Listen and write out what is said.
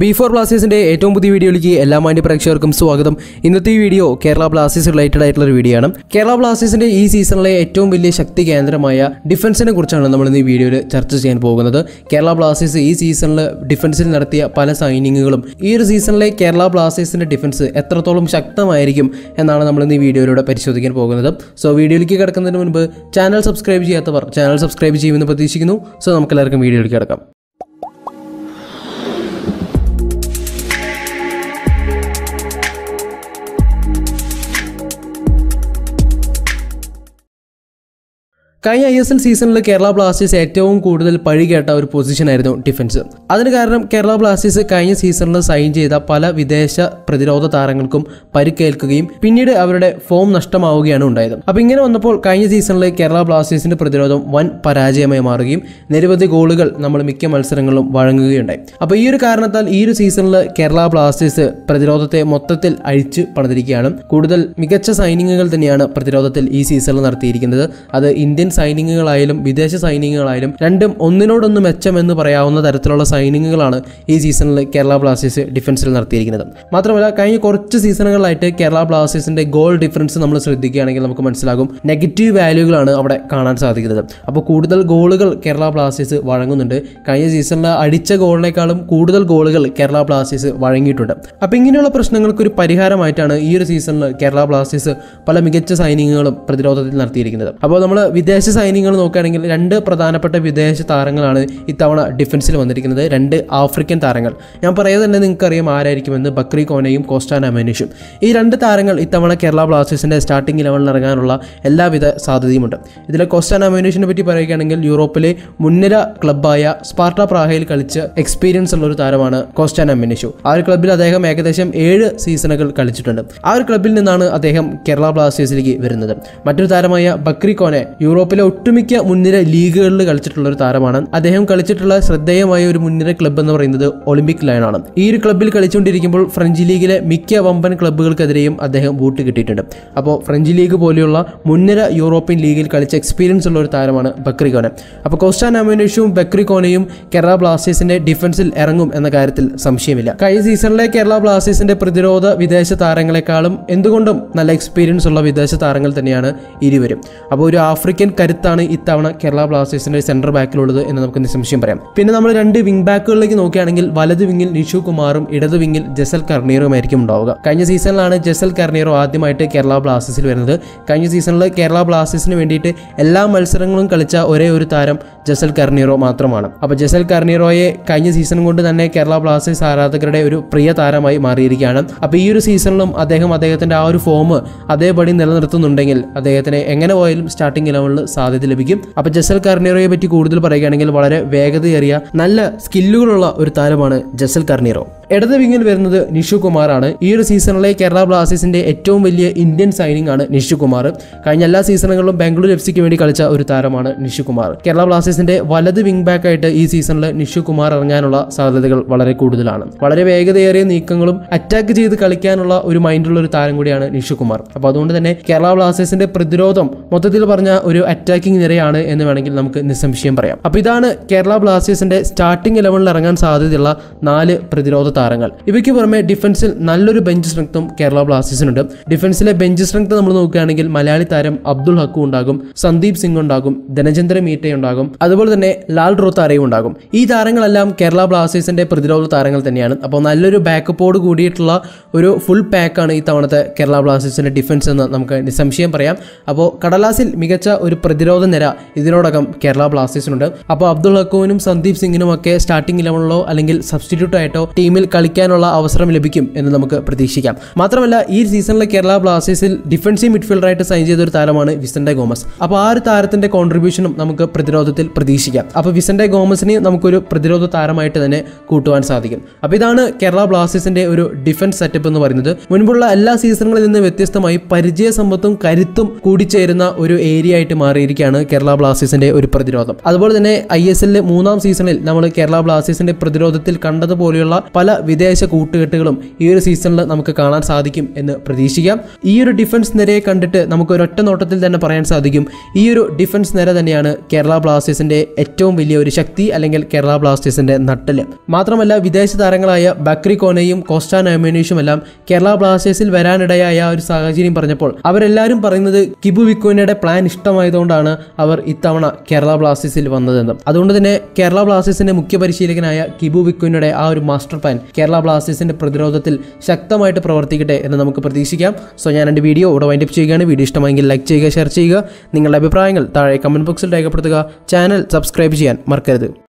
B four ബ്ലാസ്റ്റേഴ്സിന്റെ ഏറ്റവും പുതിയ വീഡിയോയിലേക്ക് എല്ലാ മാന്യ പ്രേക്ഷകർക്കും സ്വാഗതം ഇന്നത്തെ ഈ വീഡിയോ കേരള ബ്ലാസ്റ്റേഴ്സ് റിലേറ്റഡ് ആയിട്ടുള്ള ഒരു വീഡിയോ ആണ് കേരള ബ്ലാസ്റ്റേഴ്സിന്റെ ഈ സീസണിലെ ഏറ്റവും വലിയ ശക്തി കേന്ദ്രമായ ഡിഫൻസിനെ കുറിച്ചാണ് നമ്മൾ ഇന്ന് ഈ വീഡിയോയിൽ ചർച്ച ചെയ്യാൻ പോകുന്നത് കേരള ബ്ലാസ്റ്റേഴ്സ് ഈ സീസണിൽ ഡിഫൻസിൽ നടത്തിയ പല സൈനിങ്ങുകളും ഈ ഒരു സീസണിലെ കേരള ബ്ലാസ്റ്റേഴ്സിന്റെ ഡിഫൻസ് എത്രത്തോളം ശക്തമായിരിക്കും എന്നാണ് നമ്മൾ ഇന്ന് ഈ വീഡിയോയിലൂടെ പരിശോധിക്കാൻ പോകുന്നത് സോ വീഡിയോയിലേക്ക് കിടക്കുന്നതിന് മുൻപ് ചാനൽ സബ്സ്ക്രൈബ് ചെയ്യാത്തവർ ചാനൽ സബ്സ്ക്രൈബ് ചെയ്യുമെന്ന് പ്രതീക്ഷിക്കുന്നു സോ നമുക്ക് എല്ലാവർക്കും വീഡിയോയിലേക്ക് കിടക്കാം കഴിഞ്ഞ ഐ എസ് എൽ സീസണിൽ കേരള ബ്ലാസ്റ്റേഴ്സ് ഏറ്റവും കൂടുതൽ പഴി കേട്ട ഒരു പൊസിഷനായിരുന്നു ഡിഫൻസ് അതിന് കാരണം കേരള ബ്ലാസ്റ്റേഴ്സ് കഴിഞ്ഞ സീസണിൽ സൈൻ ചെയ്ത പല വിദേശ പ്രതിരോധ താരങ്ങൾക്കും പരിക്കേൽക്കുകയും പിന്നീട് അവരുടെ ഫോം നഷ്ടമാവുകയാണ് ഉണ്ടായത് അപ്പോൾ ഇങ്ങനെ വന്നപ്പോൾ കഴിഞ്ഞ സീസണിൽ കേരള ബ്ലാസ്റ്റേഴ്സിന്റെ പ്രതിരോധം വൻ പരാജയമായി മാറുകയും നിരവധി ഗോളുകൾ നമ്മൾ മിക്ക മത്സരങ്ങളിലും വഴങ്ങുകയുണ്ടായി അപ്പോൾ ഈ ഒരു കാരണത്താൽ ഈ ഒരു സീസണിൽ കേരള ബ്ലാസ്റ്റേഴ്സ് പ്രതിരോധത്തെ മൊത്തത്തിൽ അഴിച്ച് പണിതിരിക്കുകയാണ് കൂടുതൽ മികച്ച സൈനിങ്ങുകൾ തന്നെയാണ് പ്രതിരോധത്തിൽ ഈ സീസണിൽ നടത്തിയിരിക്കുന്നത് അത് ഇന്ത്യൻ സൈനിങ്ങുകളായാലും വിദേശ സൈനിങ്ങുകളായാലും രണ്ടും ഒന്നിനോടൊന്ന് മെച്ചം എന്ന് പറയാവുന്ന തരത്തിലുള്ള സൈനിങ്ങുകളാണ് ഈ സീസണിൽ കേരള ബ്ലാസ്റ്റേഴ്സ് ഡിഫൻസിൽ നടത്തിയിരിക്കുന്നത് മാത്രമല്ല കഴിഞ്ഞ കുറച്ച് സീസണുകളിലായിട്ട് കേരള ബ്ലാസ്റ്റേഴ്സിന്റെ ഗോൾ ഡിഫറൻസ് നമ്മൾ ശ്രദ്ധിക്കുകയാണെങ്കിൽ നമുക്ക് മനസ്സിലാകും നെഗറ്റീവ് വാല്യൂകളാണ് അവിടെ കാണാൻ സാധിക്കുന്നത് അപ്പോൾ കൂടുതൽ ഗോളുകൾ കേരള ബ്ലാസ്റ്റേഴ്സ് വഴങ്ങുന്നുണ്ട് കഴിഞ്ഞ സീസണിൽ അടിച്ച ഗോളിനേക്കാളും കൂടുതൽ ഗോളുകൾ കേരള ബ്ലാസ്റ്റേഴ്സ് വഴങ്ങിയിട്ടുണ്ട് അപ്പോൾ ഇങ്ങനെയുള്ള പ്രശ്നങ്ങൾക്ക് ഒരു പരിഹാരമായിട്ടാണ് ഈ ഒരു സീസണിൽ കേരള ബ്ലാസ്റ്റേഴ്സ് പല മികച്ച സൈനിങ്ങുകളും പ്രതിരോധത്തിൽ നടത്തിയിരിക്കുന്നത് അപ്പോൾ നമ്മൾ വിദേശ സൈന്യങ്ങൾ നോക്കുകയാണെങ്കിൽ രണ്ട് പ്രധാനപ്പെട്ട വിദേശ താരങ്ങളാണ് ഇത്തവണ ഡിഫൻസിൽ വന്നിരിക്കുന്നത് രണ്ട് ആഫ്രിക്കൻ താരങ്ങൾ ഞാൻ പറയാതെ തന്നെ നിങ്ങൾക്കറിയാം ആരായിരിക്കുമെന്ന് ബക്രി കോനയും കോസ്റ്റാൻ അമേനിഷും ഈ രണ്ട് താരങ്ങൾ ഇത്തവണ കേരള ബ്ലാസ്റ്റേഴ്സിന്റെ സ്റ്റാർട്ടിംഗ് ഇലവനിൽ ഇറങ്ങാനുള്ള എല്ലാവിധ സാധ്യതയുമുണ്ട് ഇതിലെ കോസ്റ്റാൻ അമേനിഷിനെ പറ്റി പറയുകയാണെങ്കിൽ യൂറോപ്പിലെ മുൻനിര ക്ലബ്ബായ സ്പാർട്ട പ്രാഹയിൽ കളിച്ച് എക്സ്പീരിയൻസ് ഉള്ള ഒരു താരമാണ് കോസ്റ്റാൻ അമേനിഷു ആ ഒരു ക്ലബ്ബിൽ അദ്ദേഹം ഏകദേശം ഏഴ് സീസണുകൾ കളിച്ചിട്ടുണ്ട് ആ ഒരു ക്ലബ്ബിൽ നിന്നാണ് അദ്ദേഹം കേരള ബ്ലാസ്റ്റേഴ്സിലേക്ക് വരുന്നത് മറ്റൊരു താരമായ ബക്രി കോനെ യൂറോപ്പിലെ ഒട്ടുമിക്ക മുൻനിര ലീഗുകളിൽ കളിച്ചിട്ടുള്ള ഒരു താരമാണ് അദ്ദേഹം കളിച്ചിട്ടുള്ള ശ്രദ്ധേയമായ ഒരു മുൻനിര ക്ലബ്ബ് എന്ന് പറയുന്നത് ഒളിമ്പിക് ലയണാണ് ഈ ഒരു ക്ലബ്ബിൽ കളിച്ചുകൊണ്ടിരിക്കുമ്പോൾ ഫ്രഞ്ച് ലീഗിലെ മിക്ക വമ്പൻ ക്ലബ്ബുകൾക്കെതിരെയും അദ്ദേഹം ബൂട്ട് കിട്ടിയിട്ടുണ്ട് അപ്പോൾ ഫ്രഞ്ച് ലീഗ് പോലെയുള്ള മുൻനിര യൂറോപ്യൻ ലീഗിൽ കളിച്ച എക്സ്പീരിയൻസ് ഉള്ള ഒരു താരമാണ് ബക്രി കോനെ അപ്പോൾ കോസ്റ്റാൻ അമേനേഷും ബക്രി കോനയും കേരള ബ്ലാസ്റ്റേഴ്സിന്റെ ഡിഫൻസിൽ ഇറങ്ങും എന്ന കാര്യത്തിൽ സംശയമില്ല കഴിഞ്ഞ സീസണിലെ കേരള ബ്ലാസ്റ്റേഴ്സിന്റെ പ്രതിരോധ വിദേശ താരങ്ങളെക്കാളും എന്തുകൊണ്ടും നല്ല എക്സ്പീരിയൻസ് ഉള്ള വിദേശ താരങ്ങൾ തന്നെയാണ് ഇരുവരും അപ്പോൾ ഒരു ആഫ്രിക്കൻ കരുത്താണ് ഇത്തവണ കേരള ബ്ലാസ്റ്റേഴ്സിന്റെ സെന്റർ ബാക്കിലുള്ളത് എന്ന് നമുക്ക് നിസ്സംശയം പറയാം പിന്നെ നമ്മൾ രണ്ട് വിംഗ് ബാക്കുകളിലേക്ക് നോക്കുകയാണെങ്കിൽ വലത് വിങ്ങിൽ നിഷു കുമാറും ഇടത് വിങ്ങിൽ ജസൽ കർണീറുമായിരിക്കും ഉണ്ടാവുക കഴിഞ്ഞ സീസണിലാണ് ജസൽ കർണീറോ ആദ്യമായിട്ട് കേരള ബ്ലാസ്റ്റേഴ്സിൽ വരുന്നത് കഴിഞ്ഞ സീസണിൽ കേരള ബ്ലാസ്റ്റേഴ്സിന് വേണ്ടിയിട്ട് എല്ലാ മത്സരങ്ങളും കളിച്ച ഒരേ ഒരു താരം ജസൽ കർണീറോ മാത്രമാണ് അപ്പോൾ ജസൽ കർണീറോയെ കഴിഞ്ഞ സീസൺ കൊണ്ട് തന്നെ കേരള ബ്ലാസ്റ്റേഴ്സ് ആരാധകരുടെ ഒരു പ്രിയ താരമായി മാറിയിരിക്കുകയാണ് അപ്പോൾ ഈ ഒരു സീസണിലും അദ്ദേഹം അദ്ദേഹത്തിന്റെ ആ ഒരു ഫോം അതേപടി നിലനിർത്തുന്നുണ്ടെങ്കിൽ അദ്ദേഹത്തിന് എങ്ങനെ പോയാലും സ്റ്റാർട്ടിംഗ് ഇലവനിൽ സാധ്യത ലഭിക്കും അപ്പോൾ ജസൽ കർണീറോയെ പറ്റി കൂടുതൽ പറയുകയാണെങ്കിൽ വളരെ വേഗതയേറിയ നല്ല സ്കില്ലുകളുള്ള ഒരു താരമാണ് ജസൽ കർണീറോ ഇടത് വിങ്ങിൽ വരുന്നത് നിഷു കുമാറാണ് ഈ ഒരു സീസണിലെ കേരള ബ്ലാസ്റ്റേഴ്സിന്റെ ഏറ്റവും വലിയ ഇന്ത്യൻ സൈനിങ് ആണ് നിഷു കുമാർ കഴിഞ്ഞ എല്ലാ സീസണുകളിലും ബാംഗ്ലൂർ എഫ് സിക്ക് വേണ്ടി കളിച്ച ഒരു താരമാണ് നിഷു കുമാർ കേരള ബ്ലാസ്റ്റേഴ്സിന്റെ വലത് വിങ് ബാക്ക് ആയിട്ട് ഈ സീസണിൽ നിഷു കുമാർ ഇറങ്ങാനുള്ള സാധ്യതകൾ വളരെ കൂടുതലാണ് വളരെ വേഗതയേറിയ നീക്കങ്ങളും അറ്റാക്ക് ചെയ്ത് കളിക്കാനുള്ള ഒരു മൈൻഡുള്ള ഒരു താരം കൂടിയാണ് നിഷു കുമാർ അപ്പോൾ അതുകൊണ്ട് തന്നെ കേരള ബ്ലാസ്റ്റേഴ്സിന്റെ പ്രതിരോധം മൊത്തത്തിൽ പറഞ്ഞ ഒരു അറ്റാക്കിംഗ് നിരയാണ് എന്ന് വേണമെങ്കിൽ നമുക്ക് നിസ്സംശയം പറയാം അപ്പോൾ ഇതാണ് കേരള ബ്ലാസ്റ്റേഴ്സിന്റെ സ്റ്റാർട്ടിംഗ് ഇലവനിൽ ഇറങ്ങാൻ സാധ്യതയുള്ള നാല് പ്രതിരോധ താരങ്ങൾ ഇവയ്ക്ക് പുറമെ ഡിഫൻസിൽ നല്ലൊരു ബെഞ്ച് സ്ട്രെങ്ത്തും കേരള ബ്ലാസ്റ്റേഴ്സിനുണ്ട് ഡിഫൻസിലെ ബെഞ്ച് സ്ട്രെങ്ത് നമ്മൾ നോക്കുകയാണെങ്കിൽ മലയാളി താരം അബ്ദുൾ ഹക്കു ഉണ്ടാകും സന്ദീപ് സിംഗ് ഉണ്ടാകും ധനചന്ദ്ര മീറ്റ ഉണ്ടാകും അതുപോലെ തന്നെ ലാൽ റോത്താരയും ഉണ്ടാകും ഈ താരങ്ങളെല്ലാം കേരള ബ്ലാസ്റ്റേഴ്സിന്റെ പ്രതിരോധ താരങ്ങൾ തന്നെയാണ് അപ്പോൾ നല്ലൊരു ബാക്കപ്പോട് കൂടിയിട്ടുള്ള ഒരു ഫുൾ പാക്കാണ് ഈ തവണത്തെ കേരള ബ്ലാസ്റ്റേഴ്സിന്റെ ഡിഫൻസ് എന്ന് നമുക്ക് നിസ്സംശയം പറയാം അപ്പോൾ കടലാസിൽ മികച്ച ഒരു പ്രതിരോധ നിര ഇതിനോടകം കേരള ബ്ലാസ്റ്റേഴ്സിനുണ്ട് അപ്പോൾ അബ്ദുൾ ഹക്കുവിനും സന്ദീപ് സിംഗിനും ഒക്കെ സ്റ്റാർട്ടിംഗ് ഇലവനിലോ അല്ലെങ്കിൽ സബ്സ്റ്റിറ്റ്യൂട്ട് ആയിട്ടോ ടീമിൽ കളിക്കാനുള്ള അവസരം ലഭിക്കും എന്ന് നമുക്ക് പ്രതീക്ഷിക്കാം മാത്രമല്ല ഈ സീസണിലെ കേരള ബ്ലാസ്റ്റേഴ്സിൽ ഡിഫൻസീവ് മിഡ്ഫീൽഡറായിട്ട് സൈൻ ചെയ്ത ഒരു താരമാണ് വിസന്റെ ഗോമസ് അപ്പോൾ ആ ഒരു താരത്തിന്റെ കോൺട്രിബ്യൂഷനും നമുക്ക് പ്രതിരോധത്തിൽ പ്രതീക്ഷിക്കാം അപ്പോൾ വിസന്റെ ഗോമസിനെ നമുക്കൊരു പ്രതിരോധ താരമായിട്ട് തന്നെ കൂട്ടുവാൻ സാധിക്കും അപ്പോൾ ഇതാണ് കേരള ബ്ലാസ്റ്റേഴ്സിന്റെ ഒരു ഡിഫൻസ് സെറ്റപ്പ് എന്ന് പറയുന്നത് മുൻപുള്ള എല്ലാ സീസണുകളിൽ നിന്ന് വ്യത്യസ്തമായി പരിചയ സമ്പത്തും കരുത്തും കൂടിച്ചേരുന്ന ഒരു ഏരിയ ആയിട്ട് മാറിയിരിക്കുകയാണ് കേരള ബ്ലാസ്റ്റേഴ്സിന്റെ ഒരു പ്രതിരോധം അതുപോലെ തന്നെ ഐ എസ് എല്ലിലെ മൂന്നാം സീസണിൽ നമ്മൾ കേരള ബ്ലാസ്റ്റേഴ്സിന്റെ പ്രതിരോധത്തിൽ കണ്ടതുപോലെയുള്ള പല വിദേശ കൂട്ടുകെട്ടുകളും ഈ ഒരു സീസണിൽ നമുക്ക് കാണാൻ സാധിക്കും എന്ന് പ്രതീക്ഷിക്കാം ഈ ഒരു ഡിഫൻസ് നിരയെ കണ്ടിട്ട് നമുക്ക് ഒരൊറ്റ നോട്ടത്തിൽ തന്നെ പറയാൻ സാധിക്കും ഈ ഒരു ഡിഫൻസ് നിര തന്നെയാണ് കേരള ബ്ലാസ്റ്റേഴ്സിന്റെ ഏറ്റവും വലിയ ഒരു ശക്തി അല്ലെങ്കിൽ കേരള ബ്ലാസ്റ്റേഴ്സിന്റെ നട്ടല് മാത്രമല്ല വിദേശ താരങ്ങളായ ബക്രി കോനയും കോസ്റ്റാ നയമനീഷും എല്ലാം കേരള ബ്ലാസ്റ്റേഴ്സിൽ വരാനിടയായ ആ ഒരു സാഹചര്യം പറഞ്ഞപ്പോൾ അവരെല്ലാവരും പറയുന്നത് കിബു വിക്കോനയുടെ പ്ലാൻ ഇഷ്ടമായതുകൊണ്ടാണ് അവർ ഇത്തവണ കേരള ബ്ലാസ്റ്റേഴ്സിൽ വന്നതെന്നും അതുകൊണ്ട് തന്നെ കേരള ബ്ലാസ്റ്റേഴ്സിന്റെ മുഖ്യ പരിശീലകനായ കിബു വിക്കോനയുടെ ആ ഒരു മാസ്റ്റർ പ്ലാൻ കേരള ബ്ലാസ്റ്റേഴ്സിന്റെ പ്രതിരോധത്തിൽ ശക്തമായിട്ട് പ്രവർത്തിക്കട്ടെ എന്ന് നമുക്ക് പ്രതീക്ഷിക്കാം സോ ഞാൻ എൻ്റെ വീഡിയോ ഇവിടെ വൈൻഡപ്പ് ചെയ്യുകയാണ് വീഡിയോ ഇഷ്ടമെങ്കിൽ ലൈക്ക് ചെയ്യുക ഷെയർ ചെയ്യുക നിങ്ങളുടെ അഭിപ്രായങ്ങൾ താഴെ കമൻറ്റ് ബോക്സിൽ രേഖപ്പെടുത്തുക ചാനൽ സബ്സ്ക്രൈബ് ചെയ്യാൻ മറക്കരുത്